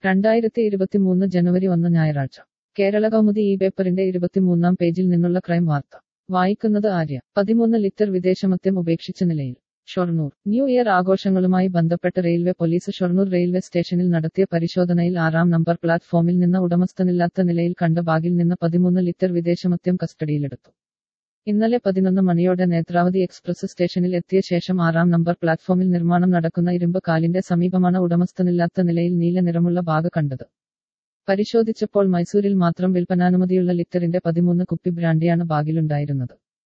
രണ്ടായിരത്തി ഇരുപത്തിമൂന്ന് ജനുവരി ഒന്ന് ഞായറാഴ്ച കേരള കൗമുദി ഈ പേപ്പറിന്റെ ഇരുപത്തിമൂന്നാം പേജിൽ നിന്നുള്ള ക്രൈം വാർത്ത വായിക്കുന്നത് ആര്യ പതിമൂന്ന് ലിറ്റർ വിദേശമദ്യം ഉപേക്ഷിച്ച നിലയിൽ ഷൊർണൂർ ന്യൂ ഇയർ ആഘോഷങ്ങളുമായി ബന്ധപ്പെട്ട് റെയിൽവേ പോലീസ് ഷൊർണൂർ റെയിൽവേ സ്റ്റേഷനിൽ നടത്തിയ പരിശോധനയിൽ ആറാം നമ്പർ പ്ലാറ്റ്ഫോമിൽ നിന്ന് ഉടമസ്ഥനില്ലാത്ത നിലയിൽ കണ്ട ബാഗിൽ നിന്ന് പതിമൂന്ന് ലിറ്റർ വിദേശമദ്യം കസ്റ്റഡിയിലെടുത്തു ഇന്നലെ പതിനൊന്ന് മണിയോടെ നേത്രാവതി എക്സ്പ്രസ് സ്റ്റേഷനിൽ എത്തിയ ശേഷം ആറാം നമ്പർ പ്ലാറ്റ്ഫോമിൽ നിർമ്മാണം നടക്കുന്ന ഇരുമ്പ് കാലിന്റെ സമീപമാണ് ഉടമസ്ഥനില്ലാത്ത നിലയിൽ നീല നിറമുള്ള ബാഗ് കണ്ടത് പരിശോധിച്ചപ്പോൾ മൈസൂരിൽ മാത്രം വിൽപ്പനാനുമതിയുള്ള ലിറ്ററിന്റെ പതിമൂന്ന് കുപ്പി ബ്രാൻഡിയാണ് ബാഗിലുണ്ടായിരുന്നത്